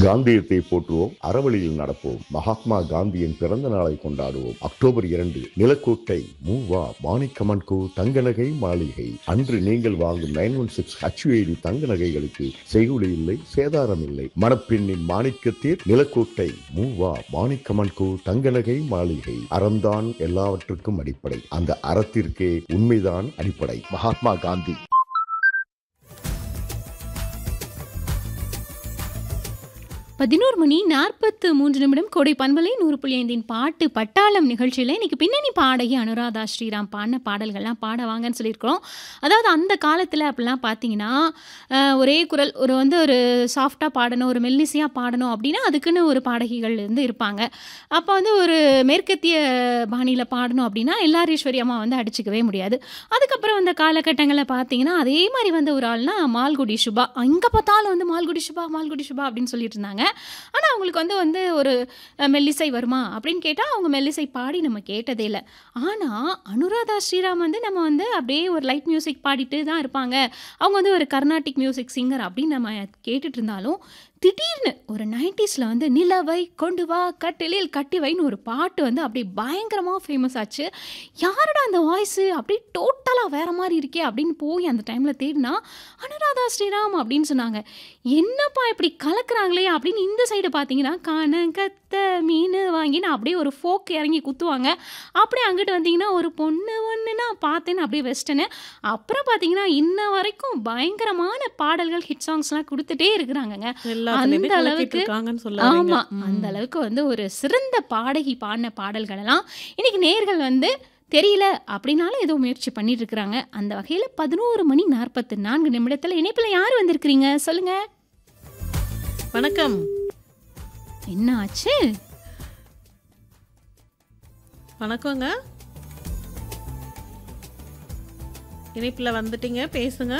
காந்தியத்தை போற்றுவோம் அறவழியில் நடப்போம் மகாத்மா காந்தியின் பிறந்த நாளை கொண்டாடுவோம் அக்டோபர் இரண்டு நிலக்கோட்டை மூவா மாணிக்கமன்கோ தங்க நகை மாளிகை அன்று நீங்கள் வாங்கும் நைன் ஒன் சிக்ஸ் ஹச்ஐடி தங்க நகைகளுக்கு செய்குலி இல்லை சேதாரம் இல்லை மணப்பெண்ணின் மாணிக்கத்தேர் நிலக்கோட்டை மூவா மாணிக்கமன்கோ தங்க நகை மாளிகை அறம்தான் எல்லாவற்றுக்கும் அடிப்படை அந்த அறத்திற்கே உண்மைதான் அடிப்படை மகாத்மா காந்தி பதினோரு மணி நாற்பத்து மூன்று நிமிடம் கோடை பண்பலை நூறு புள்ளி ஐந்தின் பாட்டு பட்டாளம் நிகழ்ச்சியில் இன்னைக்கு பின்னணி பாடகி அனுராதா ஸ்ரீராம் பாடின பாடல்கள்லாம் பாட வாங்கன்னு சொல்லியிருக்கிறோம் அதாவது அந்த காலத்தில் அப்படிலாம் பார்த்தீங்கன்னா அஹ், ஒரே குரல் ஒரு வந்து ஒரு சாஃப்டாக பாடணும் ஒரு மெல்லிசையாக பாடணும் அப்படின்னா அதுக்குன்னு ஒரு பாடகிகள் வந்து இருப்பாங்க அப்போ வந்து ஒரு மேற்கத்திய பாணியில் பாடணும் அப்படின்னா எல்லாரீஸ்வரி அம்மா வந்து அடிச்சுக்கவே முடியாது அதுக்கப்புறம் அந்த காலகட்டங்களில் பார்த்தீங்கன்னா அதே மாதிரி வந்த ஒரு ஆள்னா மால்குடி சுபா எங்கே பார்த்தாலும் வந்து மால்குடி சுபா மால்குடி சுபா அப்படின்னு சொல்லிட்டு இருந்தாங்க ஆனால் அவங்களுக்கு வந்து வந்து ஒரு அஹ், மெல்லிசை வருமா அப்படின்னு கேட்டால் அவங்க மெல்லிசை பாடி நம்ம கேட்டதே இல்லை ஆனால் அனுராதா ஸ்ரீராம் வந்து நம்ம வந்து அப்படியே ஒரு லைட் மியூசிக் பாடிட்டு தான் இருப்பாங்க அவங்க வந்து ஒரு கர்நாடிக் மியூசிக் சிங்கர் அப்படின்னு நம்ம கேட்டுட்டு இருந்தாலும் திடீர்னு ஒரு நைன்டிஸில் வந்து நிலவை கொண்டு வா கட்டிலில் கட்டி வைன்னு ஒரு பாட்டு வந்து அப்படி பயங்கரமாக ஃபேமஸ் ஆச்சு யாரோட அந்த வாய்ஸு அப்படி டோட்டலாக வேற மாதிரி இருக்கே அப்படின்னு போய் அந்த டைமில் தேடினா அனுராதா ஸ்ரீராம் அப்படின்னு சொன்னாங்க என்னப்பா இப்படி கலக்குறாங்களே அப்படின்னு இந்த சைடு பார்த்தீங்கன்னா காண கத்த மீன் வாங்கின்னு அப்படியே ஒரு ஃபோக் இறங்கி குத்துவாங்க அப்படியே அங்கிட்டு வந்தீங்கன்னா ஒரு பொண்ணு ஒன்று நான் பார்த்தேன்னு அப்படியே வெஸ்டர்னு அப்புறம் பார்த்தீங்கன்னா இன்ன வரைக்கும் பயங்கரமான பாடல்கள் ஹிட் சாங்ஸ்லாம் கொடுத்துட்டே இருக்கிறாங்கங்க எல்லாத்துலயுமே அந்த கலக்கிட்டு அளவுக்கு- இருக்காங்கன்னு சொல்ல வரீங்க. ஆமா ம். அந்த அளவுக்கு வந்து ஒரு சிறந்த பாடகி பாடின பாடல்கள் எல்லாம் இன்னைக்கு நேர்கள் வந்து தெரியல அப்படின்னாலும் ஏதோ முயற்சி பண்ணிட்டு இருக்கிறாங்க அந்த வகையில பதினோரு மணி நாற்பத்தி நான்கு நிமிடத்துல இணைப்புல யார் வந்திருக்கிறீங்க சொல்லுங்க வணக்கம் என்ன ஆச்சு வணக்கங்க இணைப்புல வந்துட்டீங்க பேசுங்க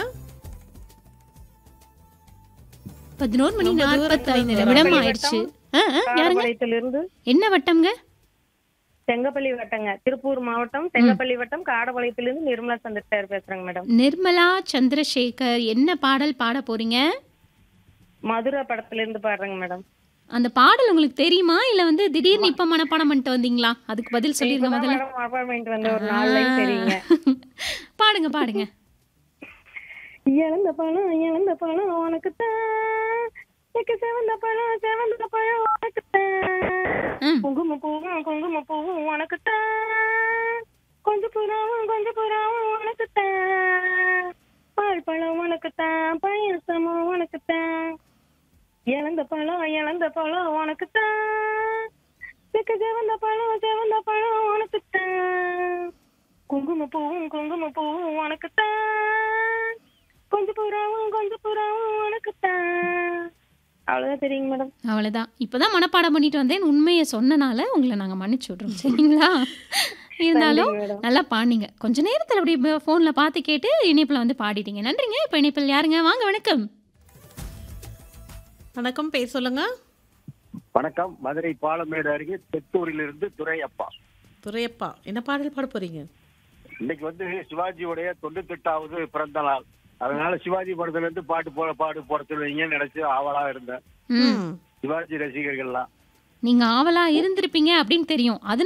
பதினோரு மணி ரொம்ப தூரத்துல நாற்பத்தி ஐந்து இருந்து நிமிடம் வரீங்க. ஆயிடுச்சு ஆ, ஆ, யாருங்க காடபாளையத்திலிருந்து என்ன வட்டம்ங்க செங்கப்பள்ளி வட்டங்க திருப்பூர் மாவட்டம் செங்கப்பள்ளி வட்டம் காடபாளையத்திலிருந்து நிர்மலா சந்திரசேகர் பேசுறேங்க மேடம் நிர்மலா சந்திரசேகர் என்ன பாடல் பாட போறீங்க மதுரை படத்துல இருந்து பாடுறேங்க மேடம் அந்த பாடல் உங்களுக்கு தெரியுமா இல்ல வந்து திடீர்னு இப்ப மனப்பாடம் பண்ணிட்டு வந்தீங்களா அதுக்கு பதில் சொல்லிருங்க இப்பதான் முதல்ல மேடம் அப்பார்ட்மெண்ட் வந்து ஒரு நாலு லைன் தெரியுங்க பாடுங்க பாடுங்க இழந்த பழம் இழந்த பழம் உனக்கு தான் செவந்த பழம் செவந்த பழம் உனக்கு ம். குங்கும பூவும் குங்கும பூவும் உனக்கு தான் கொஞ்சம் புறாவும் கொஞ்சம் புறாவும் உனக்கு தான் பால் பழம் உனக்கு தான் பாயசமும் உனக்கு தான் இழந்த பழம் இழந்த பழம் உனக்கு தான் செக்க செவந்த பழம் செவந்த பழம் உனக்கு தான் குங்கும பூவும் குங்கும பூவும் உனக்கு தான் கொஞ்சம் புறாவும் கொஞ்சம் புறாவும் உனக்கு தான் அவ்வளவுதான் தெரியுங்க மேடம் அவ்வளவுதான் இப்பதான் மனப்பாடம் பண்ணிட்டு வந்தேன் உண்மையை சொன்னனால உங்களை நாங்க மன்னிச்சு விடுறோம் சரிங்களா இருந்தாலும் நன்றிங்க மேடம் நல்லா பாடிங்க கொஞ்ச நேரத்துல அப்படி போன்ல பார்த்து கேட்டு இணைப்புல வந்து பாடிட்டீங்க நன்றிங்க இப்ப இணைப்பில் யாருங்க வாங்க வணக்கம் வணக்கம் பேர் சொல்லுங்க வணக்கம் மதுரை பாலமேடு அருகே தெத்தூரிலிருந்து துரையப்பா துரையப்பா என்ன பாடல் பாட போறீங்க இன்னைக்கு வந்து சிவாஜியுடைய தொண்ணூத்தெட்டாவது பிறந்த நாள் அதனால சிவாஜி படத்துல இருந்து பாட்டு போட பாடு போட சொல்லுவீங்கன்னு நினைச்சு ஆவலா இருந்தேன் ம். ம். சிவாஜி ரசிகர்கள்லாம் நீங்க ஆவலா இருந்திருப்பீங்க அப்படின்னு தெரியும் அது